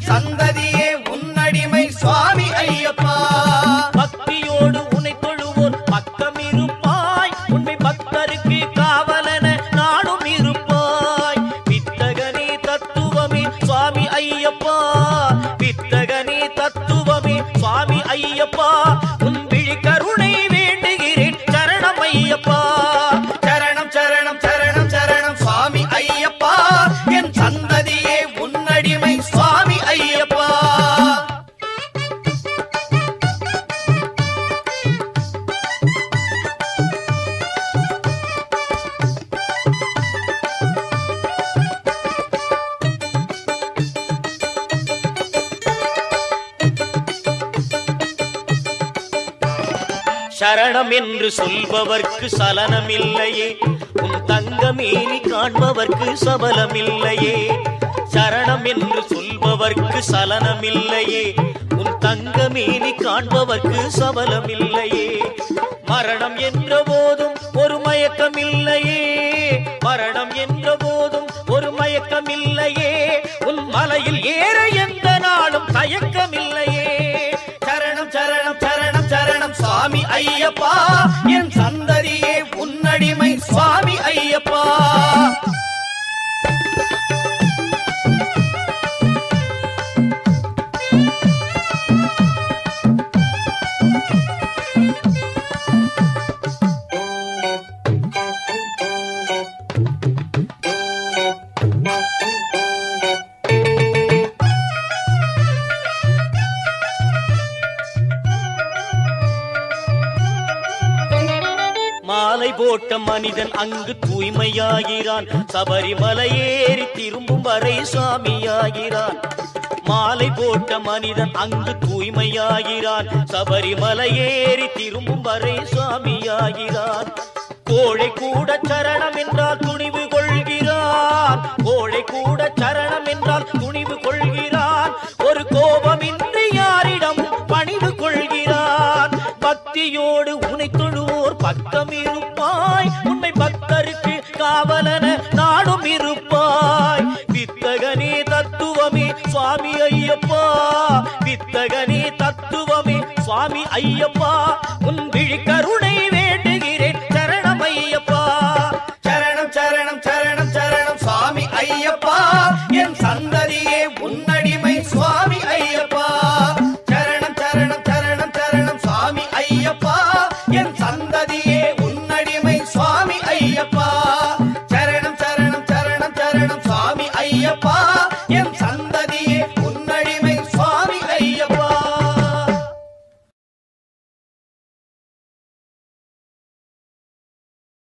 சந்ததியே உன்னடிமை சுவாமி ஐயப்பா பக்தியோடு உன்னை தொழுவோர் பக்கம் இருப்பாய் உண்மை பக்தருக்கு காவலன நாடும் இருப்பாய் வித்தகனே தத்துவமே சுவாமி ஐயப்பா வித்தகனே தத்துவமே சுவாமி ஐயப்பா உன் விழி கருணை வேண்டுகிறேன் சரணம் ஐயப்பா சரணம் சரணம் சரணம் சரணம் சுவாமி ஐயப்பா என் சந்ததியே உன்னடிமை சுவாமி ஐயப்பா சரணம் என்று சொல்பவர்க்கு சலனமில்லையே உன் தங்கமேனி காண்பவர்க்கு சபலமில்லையே சரணம் என்று சொல்பவர்க்கு சலனமில்லையே உன் தங்கமேனி காண்பவர்க்கு சபலமில்லையே மரணம் என்ற போதும் ஒரு மயக்கமில்லையே மரணம் என்ற போதும் ஒரு மயக்கமில்லையே உன் மலையில் ஏற எந்த நாளும் தயக்கமில்லையே சரணம் சரணம் சரணம் சரணம் சுவாமி ஐயப்பா என் சந்ததியே உன்னடிமை சுவாமி ஐயப்பா மாலை போட்ட மனிதன் அங்கு தூய்மையாகிறான் சபரிமலை ஏறி திரும்பும் வரை சுவாமியாகிறான் மாலை போட்ட மனிதன் அங்கு தூய்மையாகிறான் சபரிமலை ஏறி திரும்பும் வரை சுவாமியாகிறான் கோழை கூட சரணம் என்றால் துணிவு கொள்கிறான் கோழை கூட சரணம் என்றால் துணிவு கொள்கிறான் ஒரு கோபமின்றி யாரிடம் பணிவு கொள்கிறான் பக்தியோடு உனை தொழுவோர் பக்கம் இருப்பாய் உண்மை பக்தருக்கு காவலன நாடும் இருப்பாய் வித்தகனே தத்துவமே சுவாமி ஐயப்பா வித்தகனே தத்துவமே சுவாமி ஐயப்பா உன் விழி கருணை வேண்டுகிறேன் சரணம் ஐயப்பா சரணம் சரணம் சரணம் சரணம் சுவாமி ஐயப்பா